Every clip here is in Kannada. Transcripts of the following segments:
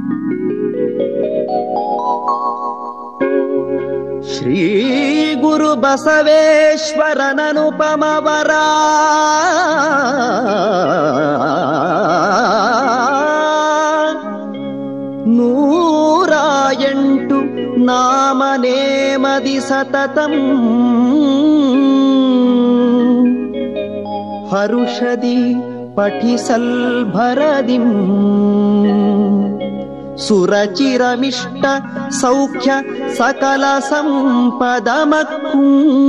ಶ್ರೀ ಗುರು ಬಸವೇಶ್ವರನನುಪಮವರ ನೂರ ಎಂಟು ನಾಮನೇಮದಿ ಸತತಂ ಹರುಷದಿ ಪಠಿಸಲ್ಭರದಿಂ ಸುರಚಿರಮಿಷ್ಟ ಸೌಖ್ಯ ಸಕಲ ಸಂಪದಮಕ್ಕೂ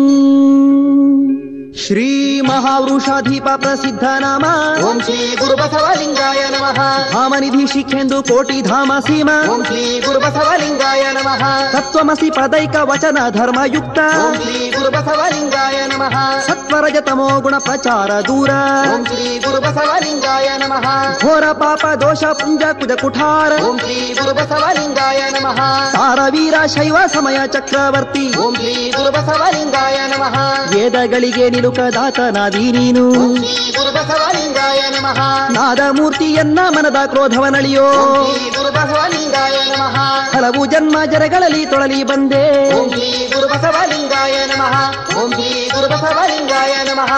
ಶ್ರೀ ಮಹಾವೃಷಾಧಿಪ ಪ್ರಸಿದ್ಧ ನಾಮ ಓಂ ಶ್ರೀ ಗುರುಬಸವಲಿಂಗಾಯ ನಮಃ ಧಾಮನಿಧಿ ಶಿಖೆಂದು ಕೋಟಿ ಧಾಮ ಸೀಮ ಓಂ ಶ್ರೀ ಗುರುಬಸವಲಿಂಗಾಯ ನಮಃ ತತ್ವಮಸಿ ಪದೈಕ ವಚನ ಧರ್ಮಯುಕ್ತ ಓಂ ಶ್ರೀ ಗುರುಬಸವಲಿಂಗಾಯ ನಮಃ ಸತ್ವರಜ ತಮೋ ಗುಣ ಪ್ರಚಾರ ದೂರ ಓಂ ಶ್ರೀ ಗುರುಬಸವಲಿಂಗಾಯ ನಮಃ ಘೋರ ಪಾಪ ದೋಷ ಪುಂಜ ಕುಜ ಕುಠಾರ ಓಂ ಶ್ರೀ ಗುರುಬಸವಲಿಂಗಾಯ ನಮಃ ತಾರ ವೀರ ಶೈವ ಸಮಯ ಚಕ್ರವರ್ತಿ ಓಂ ಶ್ರೀ ಗುರುಬಸವಲಿಂಗಾಯ ನಮಃ ವೇದಗಳಿಗೆ ನಿಲುಕದಾತನಾದಿ ನೀನು ಓಂ ಶ್ರೀ ಗುರುಬಸವಲಿಂಗಾಯ ನಮಃ ನಾದಮೂರ್ತಿಯನ್ನ ಮನದ ಕ್ರೋಧವನಳಿಯೋ ಓಂ ಶ್ರೀ ಗುರುಬಸವಲಿಂಗಾಯ ನಮಃ ಹಲವು ಜನ್ಮ ಜರಗಳಲ್ಲಿ ತೊಳಲಿ ಬಂದೆ ಓಂ ಶ್ರೀ ಗುರುಬಸವಲಿಂಗಾಯ ನಮಃ ಓಂ ಶ್ರೀ ಗುರುಬಸವಲಿಂಗಾಯ ನಮಃ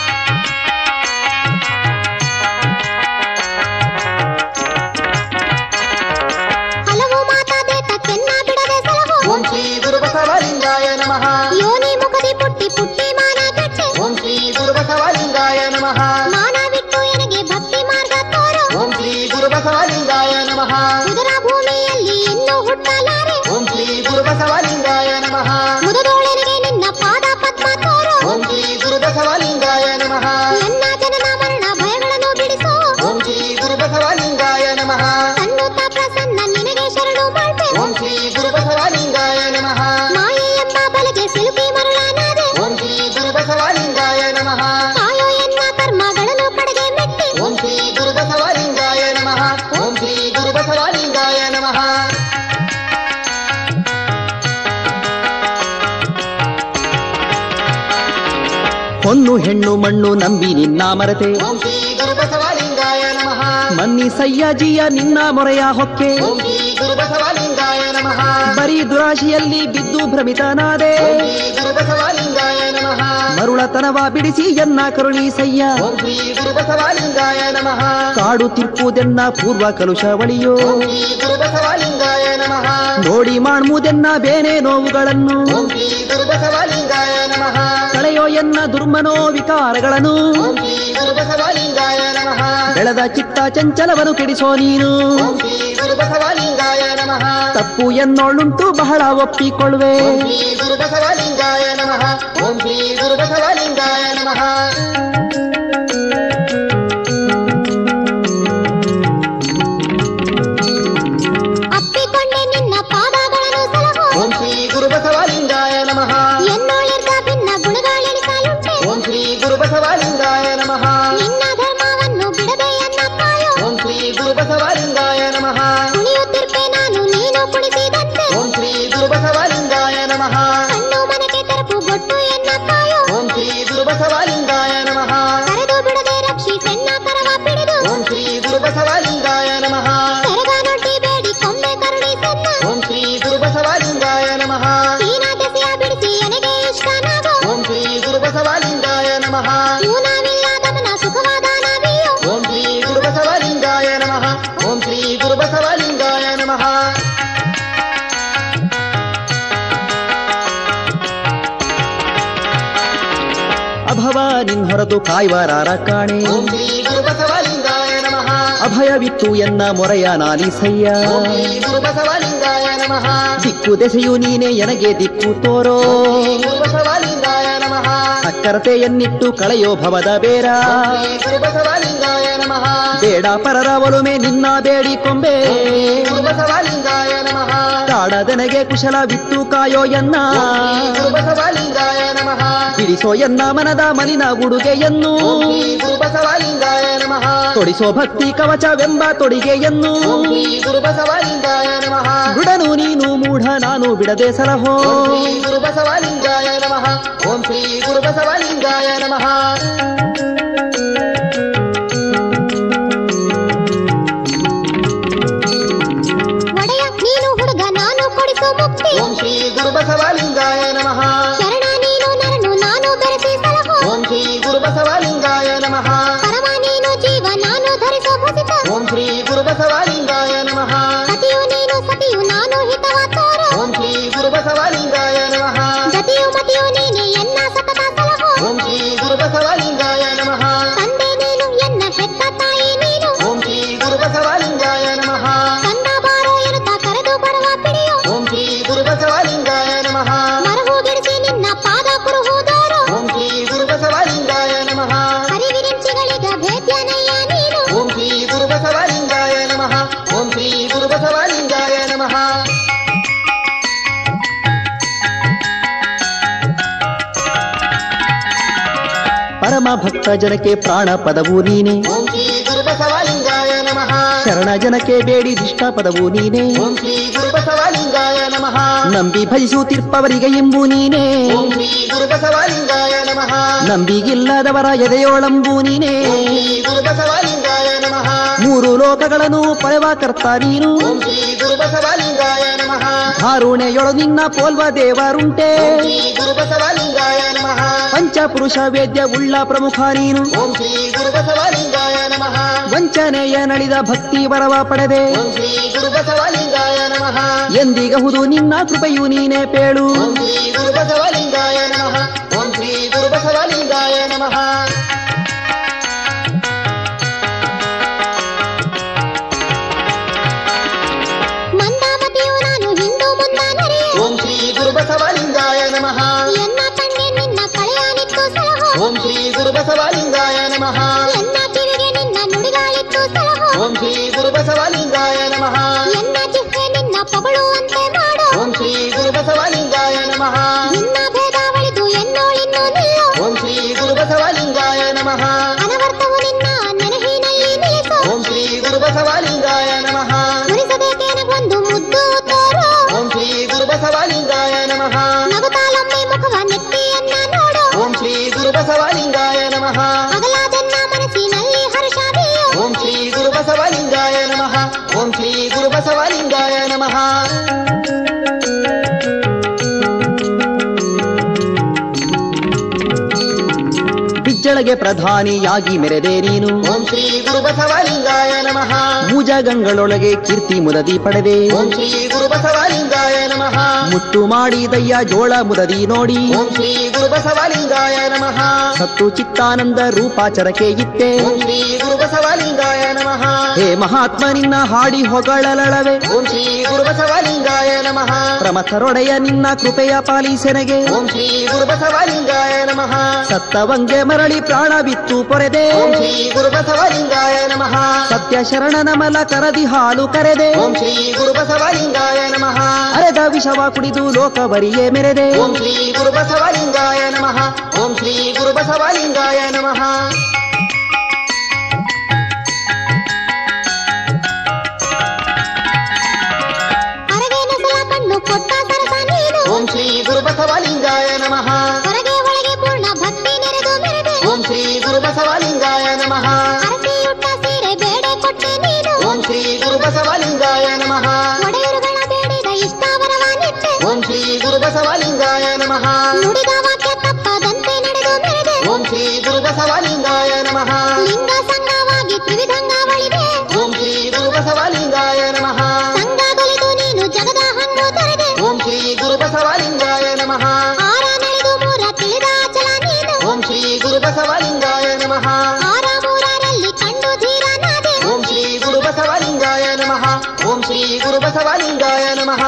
ಹಲವು ಮಾತಾದೇತಕ್ಕೆನ್ನ ಬಿಡದೆ ಸಲಹು ಓಂ ಶ್ರೀ ಗುರುಬಸವಲಿಂಗಾಯ ನಮಃ ಯೋನಿ ಮುಖದಿ ಪುಟ್ಟಿ ಪುಟ್ಟಿ ಮಾನ ಕೆಟ್ಟೆ ಓಂ ಶ್ರೀ ಗುರುಬಸವಲಿಂಗಾಯ ನಮಃ ಮಾನ ಬಿಟ್ಟು ಎನಗೆ ಭಕ್ತಿ ಮಾರ್ಗ ತೋರು ಓಂ ಶ್ರೀ ಗುರುಬಸವಲಿಂಗಾಯ ನಮಃ ಉದರ ಭೂಮಿಯಲ್ಲಿ ಇನ್ನೂ ಹುಟ್ಟಲಾರೆ ಓಂ ಶ್ರೀ ಗುರುಬಸವಲಿಂಗಾಯ ನಮಃ ಮುದದೋಳೆನಗೆ ನಿನ್ನ ಪಾದ ಪದ್ಮ ತೋರು ಓಂ ಶ್ರೀ ಗುರುಬಸವಲಿಂಗಾಯ ನಮಃ ನನ್ನ ಜನನ ಮರಣ ಭಯಗಳನ್ನು ಬಿಡಿಸು ಓಂ ಶ್ರೀ ಗುರುಬಸವಲಿಂಗಾಯ ನಮಃ ಸನ್ನುತ ಪ್ರಸನ್ನ ನಿನಗೆ ಶರಣು ಮಾಡ್ತೆ ಓಂ ಶ್ರೀ ಗುರುಬಸವಲಿಂಗಾಯ ನಮಃ ಮಾಯೆ ಎಂಬ ಬಲೆಗೆ ಸಿಲುಕಿ ಮರಳಾನಾದೆ ಓಂ ಶ್ರೀ ಗುರುಬಸವಲಿಂಗಾಯ ನಮಃ ಕಾಯೋ ಎನ್ನ ಕರ್ಮಗಳನ್ನು ಕಡೆಗೆ ಮೆಟ್ಟಿ ಓಂ ಶ್ರೀ ಗುರುಬಸವಲಿಂಗಾಯ ನಮಃ ಓಂ ಶ್ರೀ ಗುರುಬಸವಲಿಂಗಾಯ ನಮಃ ಹೊನ್ನು ಹೆಣ್ಣು ಮಣ್ಣು ನಂಬಿ ನಿನ್ನ ಮರತೆ ಓಂ ಶ್ರೀ ಗುರುಬಸವಲಿಂಗಾಯ ನಮಃ ಮನ್ನಿ ಸಯ್ಯಾಜಿಯ ನಿನ್ನ ಮೊರೆಯ ಹೊಕ್ಕೆ ಓಂ ಶ್ರೀ ಗುರುಬಸವಲಿಂಗಾಯ ನಮಃ ಬರೀ ದುರಾಶಿಯಲ್ಲಿ ಬಿದ್ದು ಭ್ರಮಿತನಾದೆ ಓಂ ಶ್ರೀ ಗುರುಬಸವಲಿಂಗಾಯ ನಮಃ ಮರುಳತನವ ಬಿಡಿಸಿ ಎನ್ನ ಕರುಣೀಸಯ್ಯ ಓಂ ಶ್ರೀ ಗುರುಬಸವಲಿಂಗಾಯ ನಮಃ ಕಾಡು ತಿರ್ಪುದೆನ್ನ ಪೂರ್ವ ಕಲುಷವಳಿಯೋ ಓಂ ಶ್ರೀ ಗುರುಬಸವಲಿಂಗಾಯ ನಮಃ ನೋಡಿ ಮಾಡ್ಮುದೆನ್ನ ಬೇನೆ ನೋವುಗಳನ್ನು ಓಂ ಶ್ರೀ ಗುರುಬಸವಲಿಂಗಾಯ ನಮಃ ಕಳೆಯೋ ಎನ್ನ ದುರ್ಮನೋ ವಿಕಾರಗಳನ್ನು ಓಂ ಶ್ರೀ ಗುರುಬಸವಲಿಂಗಾಯ ನಮಃ ಬೆಳೆದ ಚಿತ್ತ ಚಂಚಲವನ್ನು ಕೆಡಿಸೋ ನೀನು ಓಂ ಶ್ರೀ ಗುರುಬಸವಲಿಂಗಾಯ ನಮಃ ತಪ್ಪು ಎನ್ನೋಳುಂಟು ಬಹಳ ಒಪ್ಪಿಕೊಳ್ಳುವೆ ಓಂ ಶ್ರೀ ಗುರುಬಸವಲಿಂಗಾಯ ನಮಃ ಓಂ ಶ್ರೀ ಗುರುಬಸವಲಿಂಗಾಯ ನಮಃ ಅಪ್ಪಿಕೊಂಡೆ ನಿನ್ನ ಪಾದಗಳನ್ನು ಸಲಹು ಓಂ ಶ್ರೀ ಗುರುಬಸವಲಿಂಗಾಯ ನಮಃ ಎನ್ನೋಳಿರ್ದ ಭಿನ್ನ ಗುಣಗಳೆಣಿಸಲುಂಟೆ ಓಂ ಶ್ರೀ ಗುರುಬಸವಲಿಂಗಾಯ ನಮಃ ನಿನ್ನ ಧರ್ಮವನ್ನು ಬಿಡದೆ ಎನ್ನ ಕಾಯೋ ಓಂ ಶ್ರೀ ಗುರುಬಸವಲಿಂಗಾಯ ನಮಃ ಕುಣಿಯುತ್ತಿರ್ಪೆ ನಾನು ನೀನು ಕುಣಿಸಿದಂತೆ ಓಂ ಶ್ರೀ ಗುರುಬಸವಲಿಂಗಾಯ ನಮಃ ಕಣ್ಣು ಮನಕ್ಕೆ ತೆರಪು ಬೊಟ್ಟು ಎನ್ನ ಕಾಯೋ ಓಂ ಶ್ರೀ ಗುರುಬಸವಲಿಂಗಾಯ ನಮಃ ಕರೆದು ಬಿಡದೆ ರಕ್ಷಿಸೆನ್ನ ಕರವ ಪಿಡಿದು ಓಂ ಶ್ರೀ ಗುರುಬಸವಲಿಂಗಾಯ ನಮಃ ಕರಗ ನೊಡ್ಡಿ ಬೇಡಿ ಕೊಂಬೆ ಕರುಣಿಸೆನ್ನ ಓಂ ಶ್ರೀ ಗುರುಬಸವಲಿಂಗಾಯ ನಮಃ ಹೀನ ದೆಸೆಯ ಬಿಡಿಸಿ ಎನಗೆ ಇಷ್ಟನಾಗೋ ಓಂ ಶ್ರೀ ಗುರುಬಸವಲಿಂಗಾಯ ನಮಃ ಯೂನವಿಲ್ಲದವನ ಸುಖವಾದ ನಾವಿಯೋ ಓಂ ಶ್ರೀ ಗುರುಬಸವಲಿಂಗಾಯ ನಮಃ ಓಂ ಶ್ರೀ ಗುರುಬಸವಲಿಂಗಾಯ ನಮಃ ಅಭವ ನಿನ್ ಹೊರತು ಕಾಯ್ವರಾರ ಕಾಣೆ ಓಂ ಶ್ರೀ ಗುರುಬಸವಲಿಂಗಾಯ ನಮಃ ಅಭಯವಿತ್ತು ಎನ್ನ ಮೊರೆಯ ನಾಲಿಸಯ್ಯ ಓಂ ಶ್ರೀ ಗುರುಬಸವಲಿಂಗಾಯ ನಮಃ ದಿಕ್ಕು ದೆಸೆಯು ನೀನೆ ಎನಗೆ ದಿಕ್ಕು ತೋರೋ ಶ್ರೀ ಗುರುಬಸವಲಿಂಗಾಯ ನಮಃ ಅಕ್ಕರತೆಯನ್ನಿಟ್ಟು ಕಳೆಯೋ ಭವದ ಬೇರ ಓಂ ಶ್ರೀ ಗುರುಬಸವಲಿಂಗಾಯ ನಮಃ ಬೇಡ ಪರರ ಒಲುಮೆ ನಿನ್ನ ಬೇಡಿಕೊಂಬೆ ಶ್ರೀ ಗುರುಬಸವಲಿಂಗಾಯ ನಮಃ ಕಾಡದೆನಗೆ ಕುಶಲವಿತ್ತು ಕಾಯೋ ಎನ್ನ ಶ್ರೀ ಗುರುಬಸವಲಿಂಗಾಯ ನಮಃ ಬಿಡಿಸೋ ಎನ್ನ ಮನದ ಮಲಿನ ಉಡುಗೆಯನ್ನು ಓಂ ಶ್ರೀ ಗುರುಬಸವಲಿಂಗಾಯ ನಮಃ ತೊಡಿಸೋ ಭಕ್ತಿ ಕವಚವೆಂಬ ತೊಡಿಗೆಯನ್ನು ಓಂ ಶ್ರೀ ಗುರುಬಸವಲಿಂಗಾಯ ನಮಃ ದೃಢನು ನೀನು ಮೂಢ ನಾನು ಬಿಡದೆ ಸಲಹೋ ಓಂ ಶ್ರೀ ಗುರುಬಸವಲಿಂಗಾಯ ನಮಃ ಓಂ ಶ್ರೀ ಗುರುಬಸವಲಿಂಗಾಯ ನಮಃ ಗುರು ಬಸವಲಿಂಗಾಯ ನಮಃ ಸತಿಯು ನೀನು ಸತಿಯು ನಾನು ಹಿತವ ತೋರು ಓಂ ಶ್ರೀ ಗುರು ಬಸವಲಿಂಗಾಯ ನಮಃ ಗತಿಯು ಮತಿಯು ನೀನೆ ಎನ್ನ ಸತತ ಸಲಹು ಓಂ ಶ್ರೀ ಗುರು ಬಸವಲಿಂಗಾಯ ನಮಃ ತಂದೆ ನೀನು ಎನ್ನ ಹೆತ್ತ ತಾಯಿ ನೀನು ಓಂ ಶ್ರೀ ಗುರು ಬಸವಲಿಂಗಾಯ ನಮಃ ಕಂದ ಬಾರೋ ಎನ್ನುತ್ತಾ ಕರೆದು ಬರುವ ಪಿಡಿಯು ಓಂ ಶ್ರೀ ಗುರು ಬಸವಲಿಂಗಾಯ ನಮಃ ಮರಹು ಗಿಡಿಸಿ ನಿನ್ನ ಪಾದ ಕುರುಹುದೋರು ಓಂ ಶ್ರೀ ಗುರು ಬಸವಲಿಂಗಾಯ ನಮಃ ಹರಿವಿರಿಂಚಿಗಳಿಗ ಭೇದ್ಯನಯ್ಯ ನೀನು ಓಂ ಶ್ರೀ ಗುರು ಬಸವಲಿಂಗಾಯ ನಮಃ ಓಂ ಶ್ರೀ ಗುರು ಬಸವಲಿಂಗಾಯ ನಮಃ ಪರಮ ಭಕ್ತ ಜನಕ್ಕೆ ಪ್ರಾಣ ಪದವು ನೀನೆ ಓಂ ಶ್ರೀ ಗುರು ಬಸವಲಿಂಗಾಯ ನಮಃ ಶರಣ ಜನಕ್ಕೆ ಬೇಡಿದಿಷ್ಟ ಪದವು ನೀನೆ ಓಂ ಶ್ರೀ ಗುರು ಬಸವಲಿಂಗಾಯ ನಮಃ ನಂಬಿ ಭಜಿಸುತ್ತಿರ್ಪವರಿಗೆ ಎಂಬು ನೀನೆ ಓಂ ಶ್ರೀ ಗುರು ಬಸವಲಿಂಗಾಯ ನಮಃ ನಂಬಿಗಿಲ್ಲದವರ ಎದೆಯೋಳಂಬು ನೀನೆ ಓಂ ಶ್ರೀ ಗುರು ಬಸವಲಿಂಗಾಯ ನಮಃ ಮೂರು ಲೋಕಗಳನ್ನು ಪಡೆವ ಕರ್ತ ನೀನು ಓಂ ಶ್ರೀ ಗುರು ಬಸವಲಿಂಗಾಯ ನಮಃ ಧಾರುಣೆಯೊಳು ನಿನ್ನ ಪೋಲ್ವ ದೇವರುಂಟೆ ಓಂ ಶ್ರೀ ಗುರು ಬಸವಲಿಂಗಾಯ ನಮಃ ಪಂಚಪುರುಷ ವೇದ್ಯ ಉಳ್ಳ ಪ್ರಮುಖ ನೀನು ಓಂ ಶ್ರೀ ಗುರು ಬಸವಲಿಂಗಾಯ ನಮಃ ವಂಚನೆಯ ನಳಿದ ಭಕ್ತಿ ವರವ ಪಡೆದೆ ಓಂ ಶ್ರೀ ಗುರು ಬಸವಲಿಂಗಾಯ ನಮಃ ಎಂದಿಗಹುದು ನಿನ್ನ ಕೃಪೆಯು ನೀನೇ ಪೇಳು ಓಂ ಶ್ರೀ ಗುರು ಬಸವಲಿಂಗಾಯ ನಮಃ ಓಂ ಶ್ರೀ ಗುರು ಬಸವಲಿಂಗಾಯ ನಮಃ ಮಂದಾಮತಿಯು ನಾನು ಹಿಂದೂ ಮುಂದ ನರಿಯೆ ಓಂ ಶ್ರೀ ಗುರು ಬಸವಲಿಂಗಾಯ ನಮಃ ಎನ್ನ ಕಣ್ಣೆ ನಿನ್ನ ಕಳೆಯಾನಿತ್ತು ಸಲಹು ಓಂ ಶ್ರೀ ಗುರು ಬಸವಲಿಂಗಾಯ ನಮಃ ಎನ್ನ ಕಿವಿಗೆ ನಿನ್ನ ನುಡಿಗಾಳಿತ್ತು ಸಲಹು ಓಂ ಶ್ರೀ ಗುರು ಬಸವಲಿಂಗಾಯ ನಮಃ ಎನ್ನ ಜಿಹ್ವೆ ನಿನ್ನ ಪೊಗಳುವಂತೆ ಮಾಡು ಓಂ ಶ್ರೀ ಗುರು ಬಸವಲಿಂಗಾಯ ನಮಃ ನಿನ್ನ ಭೇದಾವಳಿದು ಎನ್ನೋಳಿನ್ನು ನಿಲ್ಲು ಓಂ ಶ್ರೀ ಗುರು ಬಸವಲಿಂಗಾಯ ನಮಃ ಅನವರ್ತವು ನಿನ್ನ ನೆನಹಿನಲ್ಲಿ ನಿಲ್ಲಿಸು ಓಂ ಶ್ರೀ ಗುರು ಬಸವಲಿಂಗಾಯ ನಮಃ ಮುರಿಸಬೇಕೇನಗೊಂದು ಮುದ್ದು ತೋರು ಓಂ ಶ್ರೀ ಗುರು ಬಸವಲಿಂಗಾಯ ನಮಃ ನಗುತ್ತಾಲೊಮ್ಮೆ ಮುಖವ ನೆತ್ತಿಯನ್ನ ನೋಡು ಓಂ ಶ್ರೀ ಗುರು ಬಸವಲಿಂಗಾಯ ನಮಃ ಅಗಲಾದನ್ನ ಮನಸ್ಸಿನಲ್ಲಿ ಹರ್ಷಾದಿಯು ಓಂ ಶ್ರೀ ಗುರು ಬಸವಲಿಂಗಾಯ ನಮಃ ಓಂ ಶ್ರೀ ಗುರು ಬಸವಲಿಂಗಾಯ ನಮಃ ಬಿಜ್ಜಳಗೆ ಪ್ರಧಾನಿಯಾಗಿ ಮೆರೆದೆ ನೀನು ಓಂ ಶ್ರೀ ಗುರು ಬಸವಲಿಂಗಾಯ ನಮಃ ಭುಜಗಂಗಳೊಳಗೆ ಕೀರ್ತಿ ಮುದದಿ ಪಡೆದೆ ಓಂ ಶ್ರೀ ಗುರು ಬಸವಲಿಂಗಾಯ ನಮಃ ಮುತ್ತು ಮಾಡಿದಯ್ಯ ಜೋಳ ಮುದದಿ ನೋಡಿ ಓಂ ಶ್ರೀ ಗುರು ಬಸವಲಿಂಗಾಯ ನಮಃ ಸತ್ತು ಚಿತ್ತಾನಂದ ರೂಪಾಚರಕ್ಕೆ ಇತ್ತೆ ಓಂ ಶ್ರೀ ಗುರು ಬಸವಲಿಂಗಾಯ ನಮಃ ಹೇ ಮಹಾತ್ಮ ನಿನ್ನ ಹಾಡಿ ಹೊಗಳಲಳವೆ ಓಂ ಶ್ರೀ ಗುರು ಬಸವಲಿಂಗಾಯ ನಮಃ ಪ್ರಮಥರೊಡೆಯ ನಿನ್ನ ಕೃಪೆಯ ಪಾಲಿಸೆನಗೆ ಓಂ ಶ್ರೀ ಗುರು ಬಸವಲಿಂಗಾಯ ನಮಃ ಸತ್ತವಂಗೆ ಮರಳಿ ಪ್ರಾಣ ಬಿತ್ತು ಪೊರೆದೆ ಓಂ ಶ್ರೀ ಗುರು ಬಸವಲಿಂಗಾಯ ನಮಃ ಸತ್ಯ ಶರಣನ ಮಲ ಕರದಿ ಹಾಲು ಕರೆದೆ ಓಂ ಶ್ರೀ ಗುರು ಬಸವಲಿಂಗಾಯ ನಮಃ ಅರೆದ ವಿಷವ ಕುಡಿದು ಲೋಕವರಿಯೇ ಮೆರೆದೆ ಓಂ ಶ್ರೀ ಗುರು ಬಸವಲಿಂಗಾಯ ನಮಃ ಓಂ ಶ್ರೀ ಗುರು ಬಸವಲಿಂಗಾಯ ನಮಃ ಅರಗೆ ನಸಲ ಕಣ್ಣು ಕೊಟ್ಟ ಸರಸ ನೀನು ಓಂ ಶ್ರೀ ಗುರು ಬಸವಲಿಂಗಾಯ ನಮಃ ಹೊರಗೆ ಒಳಗೆ ಪೂರ್ಣ ಭಕ್ತಿ ನೆರೆದು ಮೆರೆದೆ ಓಂ ಶ್ರೀ ಗುರು ಬಸವಲಿಂಗಾಯ ನಮಃ ಅರಸಿಯುಟ್ಟ ಸೀರೆ ಬೇಡೆ ಕೊಟ್ಟೆ ನೀನು ಓಂ ಶ್ರೀ ಗುರು ಬಸವಲಿಂಗಾಯ ನಮಃ ಒಡೆಯರುಗಳ ಬೇಡಿದ ಇಷ್ಟಾವರವ ನೆಟ್ಟೆ ಓಂ ಶ್ರೀ ಗುರು ಬಸವಲಿಂಗಾಯ ನಮಃ ನುಡಿದ ವಾಕ್ಯ ತಪ್ಪದಂತೆ ನಡೆದು ಮೆರೆದೆ ಓಂ ಶ್ರೀ ಗುರು ಬಸವಲಿಂಗಾಯ ನಮಃ ಲಿಂಗ ಸಂಗವಾಗಿ ತ್ರಿವಿಧಂಗಾವಳಿದೆ ಓಂ ಶ್ರೀ ಗುರು ಬಸವಲಿಂಗಾಯ ನಮಃ ಸಂಘಗೊಲಿದು ನೀನು ಜಗದ ಹಣ್ಣು ತೊರೆದೆ ಓಂ ಶ್ರೀ ಗುರು ಬಸವಲಿಂಗಾಯ ನಮಃ ಆರ ನಡೆದು ಮೂರ ತಿಳಿದ ಅಚಲ ನೀನು ಓಂ ಶ್ರೀ ಗುರು ಬಸವಲಿಂಗಾಯ ನಮಃ ಆರ ಮೂರರಲ್ಲಿ ಕಂಡು ಧೀರನಾದೆ ಓಂ ಶ್ರೀ ಗುರು ಬಸವಲಿಂಗಾಯ ನಮಃ ಓಂ ಶ್ರೀ ಗುರು ಬಸವಲಿಂಗಾಯ ನಮಃ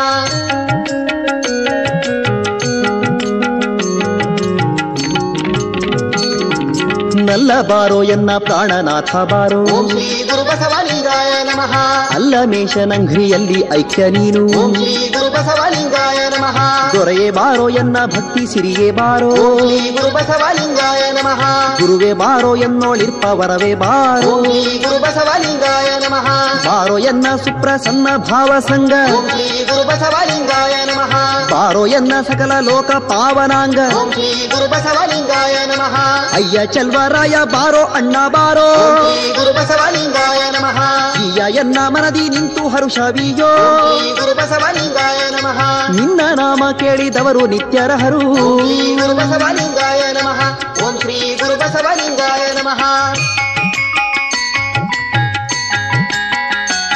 ನಲ್ಲ ಬಾರೋ ಎನ್ನ ಪ್ರಾಣನಾಥ ಬಾರೋ ಓಂ ಶ್ರೀ ಗುರು ಬಸವಲಿಂಗಾಯ ನಮಃ ಅಲ್ಲ ಮೇಷನಂಘ್ರಿಯಲ್ಲಿ ಐಕ್ಯ ನೀನು ಓಂ ಶ್ರೀ ಗುರು ಬಸವಲಿಂಗಾಯ ನಮಃ ದೊರೆಯೇ ಬಾರೋ ಎನ್ನ ಭಕ್ತಿ ಸಿರಿಯೇ ಬಾರೋ ಓಂ ಶ್ರೀ ಗುರು ಬಸವಲಿಂಗಾಯ ನಮಃ ಗುರುವೇ ಬಾರೋ ಎನ್ನೋಳಿರ್ಪ ವರವೇ ಬಾರೋ ಓಂ ಶ್ರೀ ಗುರು ಬಸವಲಿಂಗಾಯ ನಮಃ ಬಾರೋ ಎನ್ನ ಸುಪ್ರಸನ್ನ ಭಾವ ಸಂಗ ಓಂ ಶ್ರೀ ಗುರು ಬಸವಲಿಂಗಾಯ ನಮಃ ಬಾರೋ ಎನ್ನ ಸಕಲ ಲೋಕ ಪಾವನಾಂಗ ಓಂ ಶ್ರೀ ಗುರು ಬಸವಲಿಂಗಾಯ ನಮಃ ಅಯ್ಯ ಚಲ್ವರಾಯ ಬಾರೋ ಅಣ್ಣ ಬಾರೋ ಓಂ ಶ್ರೀ ಗುರು ಬಸವಲಿಂಗಾಯ ನಮಃ ಈಯ ಎನ್ನ ಮನದಿ ನಿಂತು ಹರುಷವಿಯೋ ಓಂ ಶ್ರೀ ಗುರು ಬಸವಲಿಂಗಾಯ ನಮಃ ನಿನ್ನ ನಾಮ ಕೇಳಿದವರು ನಿತ್ಯರಹರು ಓಂ ಶ್ರೀ ಗುರು ಬಸವಲಿಂಗಾಯ ನಮಃ ಓಂ ಶ್ರೀ ಗುರು ಬಸವಲಿಂಗಾಯ ನಮಃ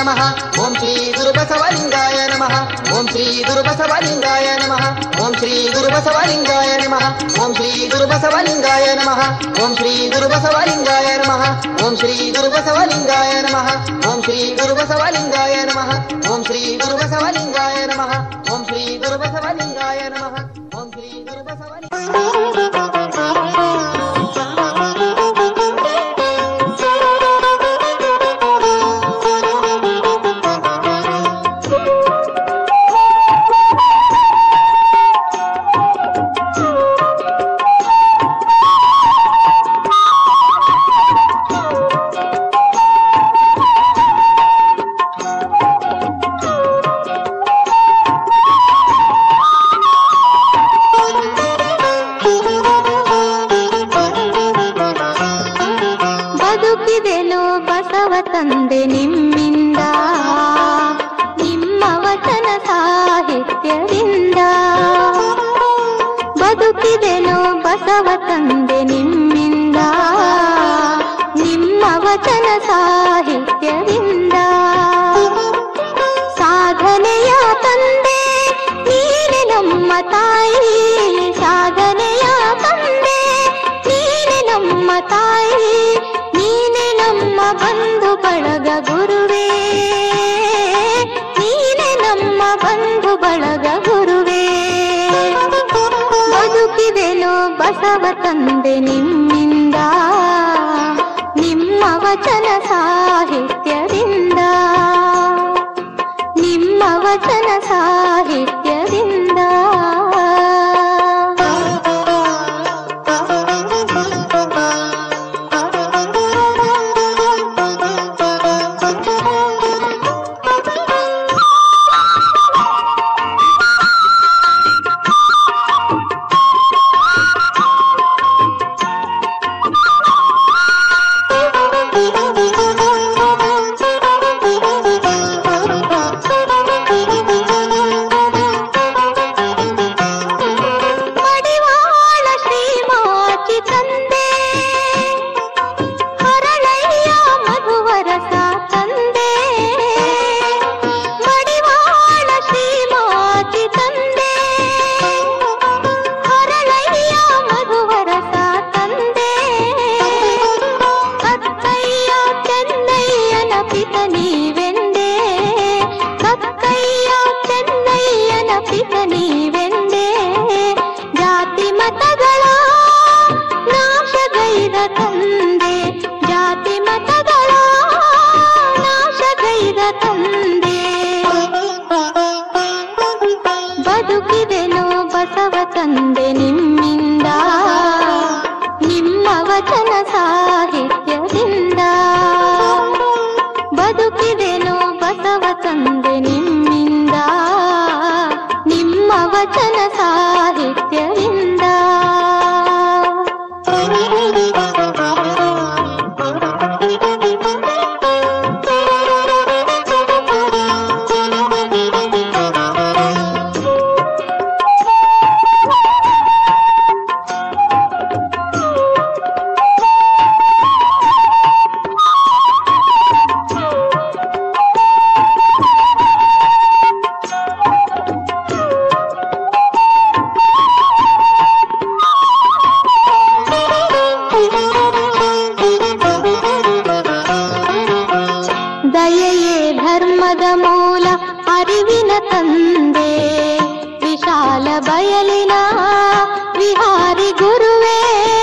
ನಮಃ ಓಂ ಶ್ರೀ ಗುರುಬಸವಲಿಂಗಾಯ ನಮಃ ಓಂ ಶ್ರೀ ಗುರುಬಸವಲಿಂಗಾಯ ನಮಃ ಓಂ ಶ್ರೀ ಗುರುಬಸವಲಿಂಗಾಯ ನಮಃ ಓಂ ಶ್ರೀ ಗುರುಬಸವಲಿಂಗಾಯ ನಮಃ ಓಂ ಶ್ರೀ ಗುರುಬಸವಲಿಂಗಾಯ ನಮಃ ಓಂ ಶ್ರೀ ಗುರುಬಸವಲಿಂಗಾಯ ನಮಃ ಓಂ ಶ್ರೀ ಗುರುಬಸವಲಿಂಗಾಯ ನಮಃ ಓಂ ಶ್ರೀ ಗುರುಬಸವಲಿಂಗಾಯ ನಮಃ ಓಂ ಶ್ರೀ ಗುರುಬಸವಲಿಂಗಾಯ ನಮಃ ಓಂ ಶ್ರೀ ಗುರುಬಸವಲಿಂಗಾಯ ಬದುಕಿದೆನು ಬಸವ ತಂದೆ ನಿಮ್ಮಿಂದ ನಿಮ್ಮ ವಚನ ಸಾಹಿತ್ಯದಿಂದ ಬದುಕಿದೆನು ಬಸವ ತಂದೆ ನಿಮ್ಮಿಂದ ನಿಮ್ಮ ವಚನ ಸಾಹಿತ್ಯದಿಂದ ಸಾಧನೆಯ ತಂದೆ ನೀನೆ ನಮ್ಮ ತಾಯಿ ಸಾಧನೆಯ ತಂದೆ ನೀನೆ ನಮ್ಮ ತಾಯಿ ನೀನೆ ನಮ್ಮ ಬಂಧು ಬಳಗ ಗುರುವೇ ನೀನೆ ನಮ್ಮ ಬಂಧು ಬಳಗ ಗುರುವೇ ಬದುಕಿದೆನು ಬಸವ ತಂದೆ ನಿಮ್ಮಿಂದ ನಿಮ್ಮ ವಚನ ಸಾಹಿತ್ಯದಿಂದ ನಿಮ್ಮ ವಚನ ಸಾಹಿತ್ಯದಿಂದ ಮಡಿವಾಳ ಶ್ರೀಮಾಚಿ ತಂದೆ ಹರಳಯ್ಯ ಮಧುವರಸ ತಂದೆ ಮಡಿವಾಳ ಶ್ರೀಮಾಚಿ ತಂದೆ ಹರಳಯ್ಯ ಮಧುವರಸ ತಂದೆ ಕಕ್ಕಯ್ಯ ಚೆನ್ನಯ್ಯನ ಪಿತ ನೀವೆಂದೇ ಕಕ್ಕಯ್ಯ ಚೆನ್ನಯ್ಯನ ಪಿತ ನೀವೆಂದೇ ಜಾತಿ ಮತಗಳ ನಾಶಗೈದ ತಂದೆ ಜಾತಿ ಮತಗಳ ನಾಶಗೈದ ತಂದೆ ಬದುಕಿದೆನು ಬಸವ ತಂದೆ ನಿಮ್ಮಿಂದ ನಿಮ್ಮ ವಚನ ಸಾಹಿತ್ಯದಿಂದ ಬದುಕಿದೆನು ಬಸವ ತಂದೆ ನಿಮ್ಮಿಂದ ನಿಮ್ಮ ವಚನ ಸಾಹಿತ್ಯದಿಂದ ದಯೆಯೇ ಧರ್ಮದ ಮೂಲ ಅರಿವಿನ ತಂದೆ ವಿಶಾಲ ಬಯಲಿನ ವಿಹಾರಿ ಗುರುವೇ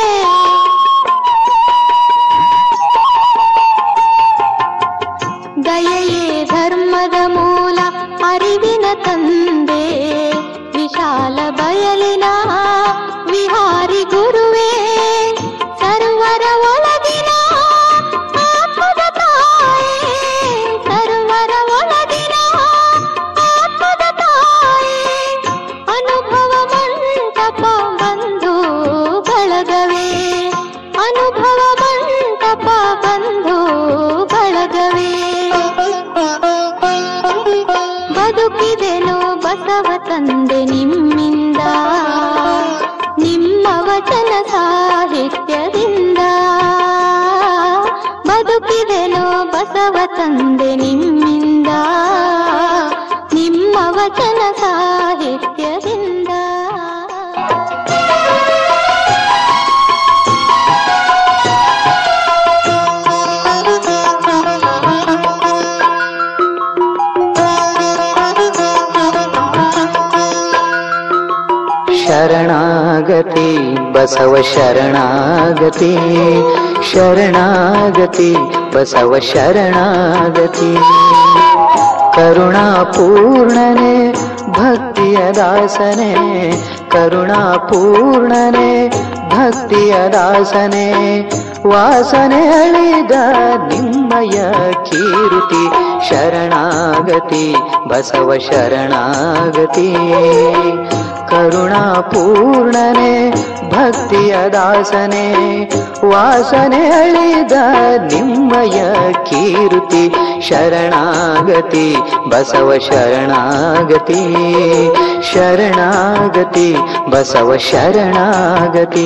ದಯೆಯೇ ಧರ್ಮದ ಮೂಲ ಅರಿವಿನ ತಂದೆ ವಿಶಾಲ ಬಯಲಿನ ವಿಹಾರಿ ಗುರುವೇ ಸರ್ವರ ಒಳಗಿನ ಆತ್ಮದ ತಾಯೇ ಸರ್ವರ ಒಳಗಿನ ಆತ್ಮದ ತಾಯೇ ಅನುಭವ ಮಂಟಪ ಬಂಧು ಬಳಗವೇ ಅನುಭವ ಮಂಟಪ ಬಂಧು ಬಳಗವೇ ಬದುಕಿದೆನು ಬಸವ ತಂದೆ ನಿಮ್ಮಿಂದ ನಿಮ್ಮ ವಚನ ಸಾಹಿತ್ಯದಿಂದ ಬದುಕಿದೆನು ಬಸವ ತಂದೆ ನಿಮ್ಮಿಂದ ವಚನ ಸಾಹಿತ್ಯದಿಂದ ಶರಣಾಗತಿ ಬಸವ ಶರಣಾಗತಿ ಶರಣಾಗತಿ ಬಸವ ಶರಣಾಗತಿ ಕರುಣಾಪೂರ್ಣನೆ ಭಕ್ತಿಯ ದಾಸನೆ ಕರುಣಾಪೂರ್ಣನೆ ಭಕ್ತಿಯ ದಾಸನೆ ವಾಸನೆ ಅಳಿದ ನಿಮ್ಮಯ ಕೀರುತಿ ಶರಣಾಗತಿ ಬಸವ ಶರಣಾಗತಿ ಕರುಣಾಪೂರ್ಣನೆ ಭಕ್ತಿಯ ದಾಸನೆ ವಾಸನೆ ಅಳಿದ ನಿಮ್ಮಯ ಕೀರುತಿ ಶರಣಾಗತಿ ಬಸವ ಶರಣಾಗತಿ ಶರಣಾಗತಿ ಬಸವ ಶರಣಾಗತಿ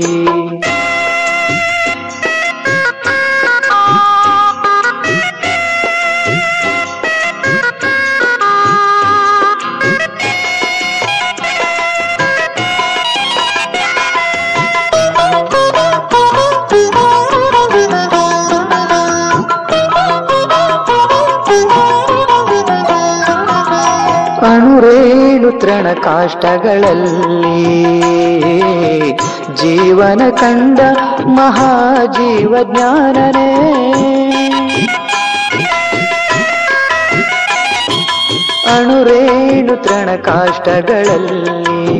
ಅಣುರೇಣು ತೃಣ ಕಾಷ್ಟಗಳಲ್ಲಿ ಜೀವನ ಕಂಡ ಮಹಾಜೀವ ಜ್ಞಾನನೇ ಅಣುರೇಣು ತೃಣ ಕಾಷ್ಟಗಳಲ್ಲಿ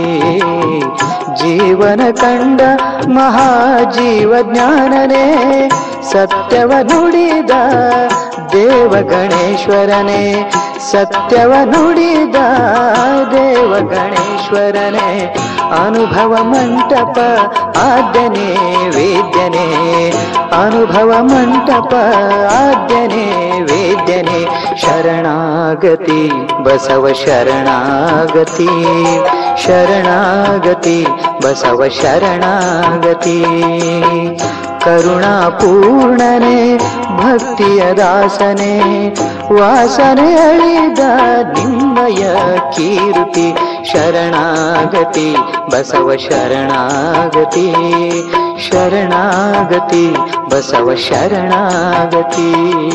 ಜೀವನ ಕಂಡ ಮಹಾಜೀವ ಜ್ಞಾನನೇ ಸತ್ಯವ ನುಡಿದ ದೇವ ಗಣೇಶ್ವರನೇ ಸತ್ಯವ ನುಡಿದ ದೇವ ಗಣೇಶ್ವರನೇ ಅನುಭವ ಮಂಟಪ ಆದ್ಯನೇ ವೇದ್ಯನೇ ಅನುಭವ ಮಂಟಪ ಆದ್ಯನೇ ವೇದ್ಯನೇ ಶರಣಾಗತಿ ಬಸವ ಶರಣಾಗತಿ ಶರಣಾಗತಿ ಬಸವ ಶರಣಾಗತಿ ಕರುಣಾಪೂರ್ಣನೆ ಭಕ್ತಿಯ ದಾಸನೆ ವಾಸನೆ ಅಳಿದ ನಿಮ್ಮಯ ಕೀರುತಿ ಶರಣಾಗತಿ ಬಸವ ಶರಣಾಗತಿ ಶರಣಾಗತಿ ಬಸವ ಶರಣಾಗತಿ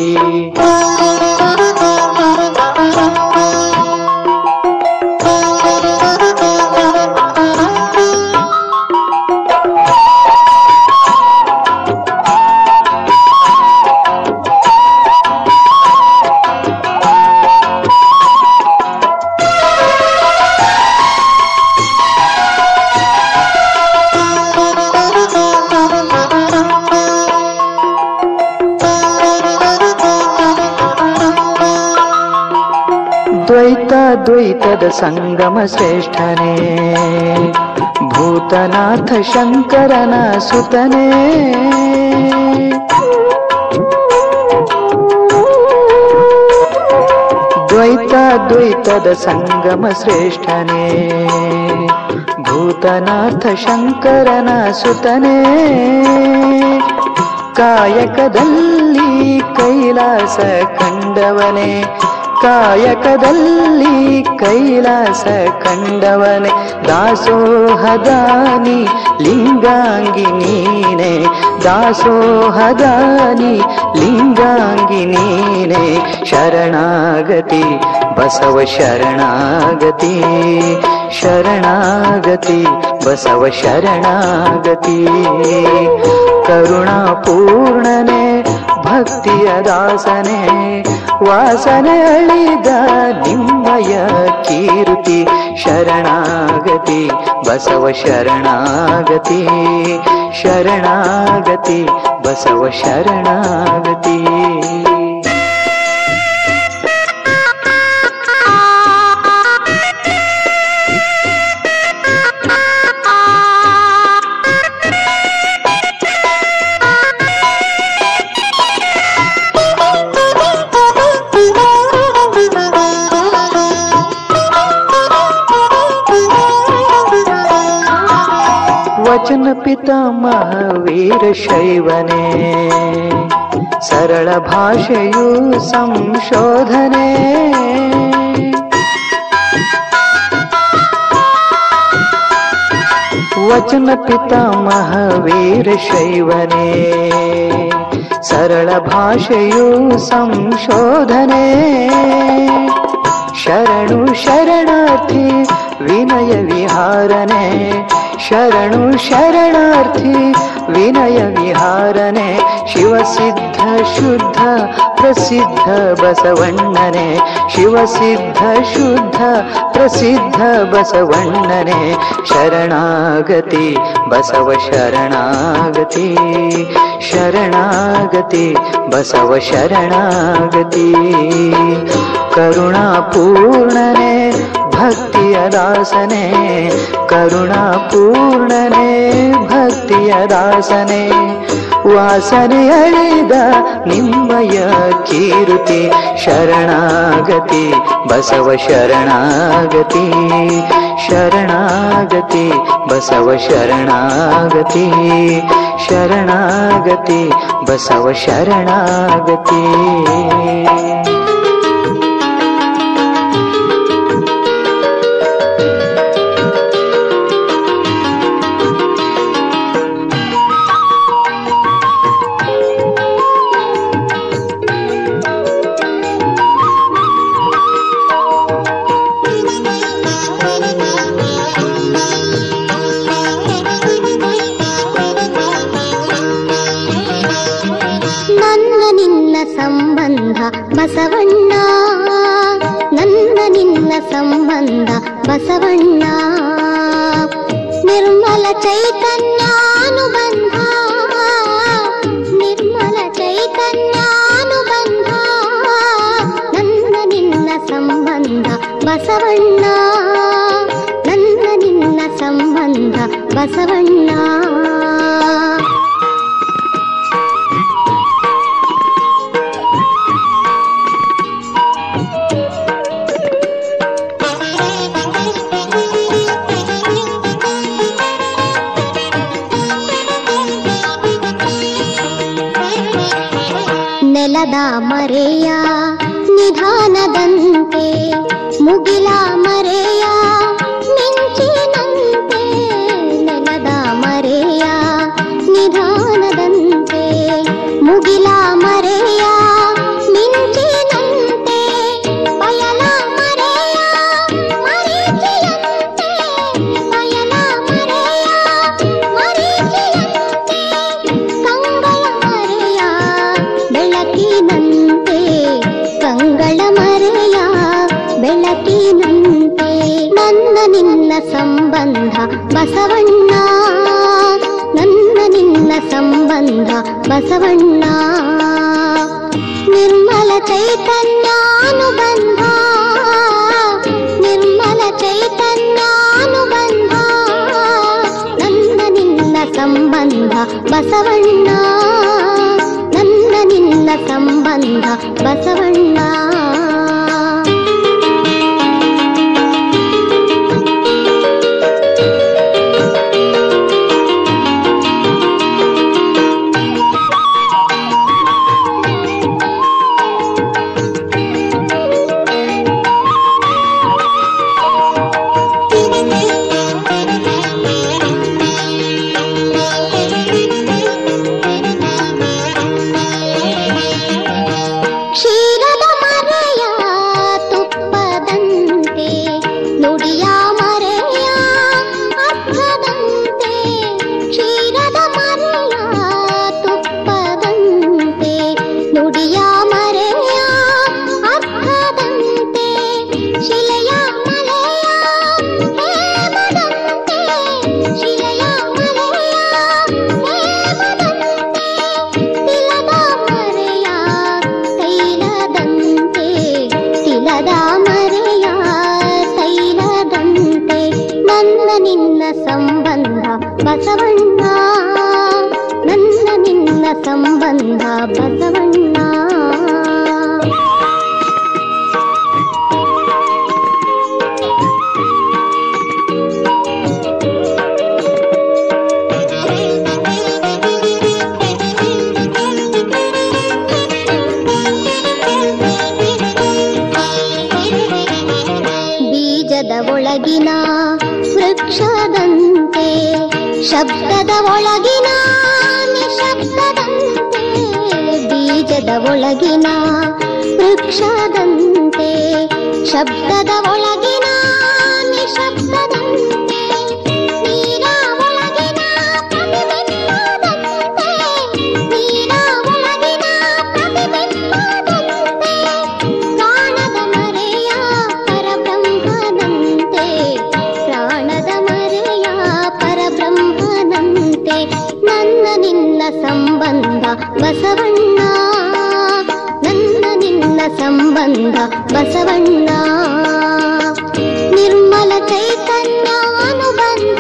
ದ್ವೈತ ದ್ವೈತದ ಸಂಗಮ ಶ್ರೇಷ್ಠನೇ ಭೂತನಾಥ ಶಂಕರನ ಸುತನೇ ದ್ವೈತ ದ್ವೈತದ ಸಂಗಮ ಶ್ರೇಷ್ಠನೇ ಭೂತನಾಥ ಶಂಕರನ ಸುತನೇ ಕಾಯಕದಲ್ಲಿ ಕೈಲಾಸ ಕಂಡವನೇ ಕಾಯಕದಲ್ಲಿ ಕೈಲಾಸ ಕಂಡವನೇ ದಾಸೋಹದಾನಿ ಲಿಂಗಾಂಗಿ ನೀನೆ ದಾಸೋಹದಾನಿ ಲಿಂಗಾಂಗಿ ನೀನೆ ಶರಣಾಗತಿ ಬಸವ ಶರಣಾಗತಿ ಶರಣಾಗತಿ ಬಸವ ಶರಣಾಗತಿ ಕರುಣಾಪೂರ್ಣನೆ ಭಕ್ತಿಯ ದಾಸನೆ ವಾಸನೆ ಅಳಿದ ನಿಮ್ಮಯ ಕೀರುತಿ ಶರಣಾಗತಿ ಬಸವ ಶರಣಾಗತಿ ಶರಣಾಗತಿ ಬಸವ ಶರಣಾಗತಿ ವಚನ ಪಿತಾಮಹ ವೀರ ಶೈವನೇ ಸರಳ ಭಾಷೆಯು ಸಂಶೋಧನೆ ವಚನ ಪಿತಾಮಹ ವೀರಶೈವನೇ ಸರಳ ಭಾಷೆಯು ಸಂಶೋಧನೆ ಶರಣು ಶರಣಾರ್ಥಿ ವಿನಯ ವಿಹಾರನೆ ಶರಣು ಶರಣಾರ್ಥಿ ವಿನಯ ವಿಹಾರನೆ ಶಿವಸಿದ್ಧ ಶುದ್ಧ ಪ್ರಸಿದ್ಧ ಬಸವಣ್ಣನೆ ಶಿವಸಿದ್ಧ ಶುದ್ಧ ಪ್ರಸಿದ್ಧ ಬಸವಣ್ಣನೆ ಶರಣಾಗತಿ ಬಸವ ಶರಣಾಗತಿ ಶರಣಾಗತಿ ಬಸವ ಶರಣಾಗತಿ ಕರುಣಾಪೂರ್ಣನೆ ಭಕ್ತಿಯ ದಾಸನೆ ಕರುಣಾಪೂರ್ಣನೆ ಭಕ್ತಿಯ ದಾಸನೆ ವಾಸನೆ ಅಳಿದ ನಿಮ್ಮಯ ಕೀರುತಿ ಶರಣಾಗತಿ ಬಸವ ಶರಣಾಗತಿ ಶರಣಾಗತಿ ಬಸವ ಶರಣಾಗತಿ ಶರಣಾಗತಿ ಬಸವ ಶರಣಾಗತಿ ನನ್ನ ನಿನ್ನ ಸಂಬಂಧ ಬಸವಣ್ಣ ನನ್ನ ನಿನ್ನ ಸಂಬಂಧ ಬಸವಣ್ಣ ನಿರ್ಮಲ ಚೈತನ್ಯಾನುಬಂಧ ನಿರ್ಮಲ ಚೈತನ್ಯಾನುಬಂಧ ನನ್ನ ನಿನ್ನ ಸಂಬಂಧ ಬಸವಣ್ಣ ನನ್ನ ನಿನ್ನ ಸಂಬಂಧ ಬಸವಣ್ಣ ನೆಲದ ಮರೆಯ ನಿಧಾನದಂತೆ ಮುಗಿಲ ಮರೆಯ ಮಿಂಚಿನಂತೆ ನೆಲದ ಮರೆಯ ನಿಧಾನದಂತೆ ಮುಗಿಲ ಮರೆಯ ಮಿಂಚಿನಂತೆ ಬಯಲ ಮರೆಯ ಮರೀಚಿಯಂತೆ ಬಯಲ ಮರೆಯ ಮರೀಚಿಯಂತೆ ಕಂಗಳ ಮರೆಯ ಬೆಳಕಿನಂತೆ ಕಂಗಳ ಮರೆಯ ಬೆಳಕಿನಂತೆ ನನ್ನ ನಿನ್ನ ಸಂಬಂಧ ಬಸವಣ್ಣ ನನ್ನ ನಿನ್ನ ಸಂಬಂಧ ಬಸವಣ್ಣ ನಿರ್ಮಲ ಚೈತನ್ಯಾನುಬಂಧ ನಿರ್ಮಲ ಚೈತನ್ಯಾನುಬಂಧ ನನ್ನ ನಿನ್ನ ಸಂಬಂಧ ಬಸವಣ್ಣ ನನ್ನ ನಿನ್ನ ಸಂಬಂಧ ಬಸವಣ್ಣ ಕ್ಷೀರದ ಮರೆಯ ತುಪ್ಪದಂತೆ ನುಡಿಯ ಮರೆಯ ಅರ್ಥದಂತೆ ಕ್ಷೀರದ ಮರೆಯ ತುಪ್ಪದಂತೆ ನುಡಿಯ ಮರೆಯ ಅರ್ಥದಂತೆ ಶಿಲೆಯ ಮಲೆಯ ಹೇಮದಂತೆ ಶಿಲೆಯ ಮಲೆಯ ಹೇಮದಂತೆ ತಿಲದ ಮರೆಯ ತೈಲದಂತೆ ತಿಲದ ಮರೆಯ ತೈಲದಂತೆ ನನ್ನ ನಿನ್ನ ಸಂಬಂಧ ಬಸವಣ್ಣ ನನ್ನ ನಿನ್ನ ಸಂಬಂಧ ಬಸವಣ್ಣ ಬೀಜದ ಒಳಗಿನ ವೃಕ್ಷದಂತೆ ಶಬ್ದದ ಒಳಗಿನ ನಿಶಬ್ದದಂತೆ ಬೀಜದ ಒಳಗಿನ ವೃಕ್ಷದಂತೆ ಶಬ್ದದ ಒಳಗಿನ ನಿಶಬ್ದದಂತೆ ನೀರ ಒಳಗಿನ ಪ್ರತಿಬಿಂಬದಂತೆ ನೀರ ಒಳಗಿನ ಪ್ರತಿಬಿಂಬದಂತೆ ಪ್ರಾಣದ ಮರೆಯ ಪರಬ್ರಹ್ಮನಂತೆ ಪ್ರಾಣದ ಮರೆಯ ಪರಬ್ರಹ್ಮನಂತೆ ನನ್ನ ನಿನ್ನ ಸಂಬಂಧ ಬಸವಣ್ಣ ನನ್ನ ನಿನ್ನ ಸಂಬಂಧ ಬಸವಣ್ಣ ನಿರ್ಮಲ ಚೈತನ್ಯ ಅನುಬಂಧ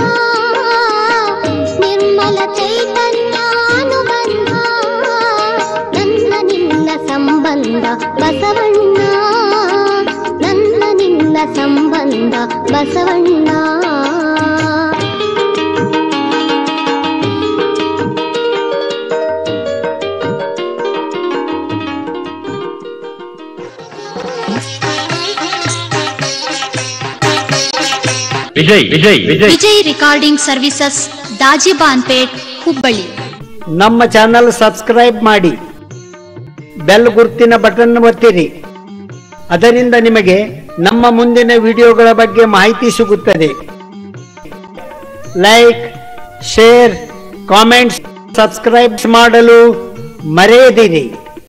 ನಿರ್ಮಲ ಚೈತನ್ಯ ಅನುಬಂಧ ನನ್ನ ನಿನ್ನ ಸಂಬಂಧ ಬಸವಣ್ಣ ನನ್ನ ನಿನ್ನ ಸಂಬಂಧ ಬಸವಣ್ಣ ವಿಜಯ್ ವಿಜಯ್ ವಿಜಯ್ ವಿಜಯ್ ರಿಕಾರ್ಡಿಂಗ್ ಸರ್ವಿಸಸ್ ದಾಜಿಬಾನ್ಪೇಟ್ ಹುಬ್ಬಳ್ಳಿ ನಮ್ಮ ಚಾನಲ್ ಸಬ್ಸ್ಕ್ರೈಬ್ ಮಾಡಿ ಬೆಲ್ ಗುರ್ತಿನ ಬಟನ್ ಒತ್ತಿರಿ ಅದರಿಂದ ನಿಮಗೆ ನಮ್ಮ ಮುಂದಿನ ವಿಡಿಯೋಗಳ ಬಗ್ಗೆ ಮಾಹಿತಿ ಸಿಗುತ್ತದೆ ಲೈಕ್ ಶೇರ್ ಕಾಮೆಂಟ್ಸ್ ಸಬ್ಸ್ಕ್ರೈಬ್ ಮಾಡಲು ಮರೆಯದಿರಿ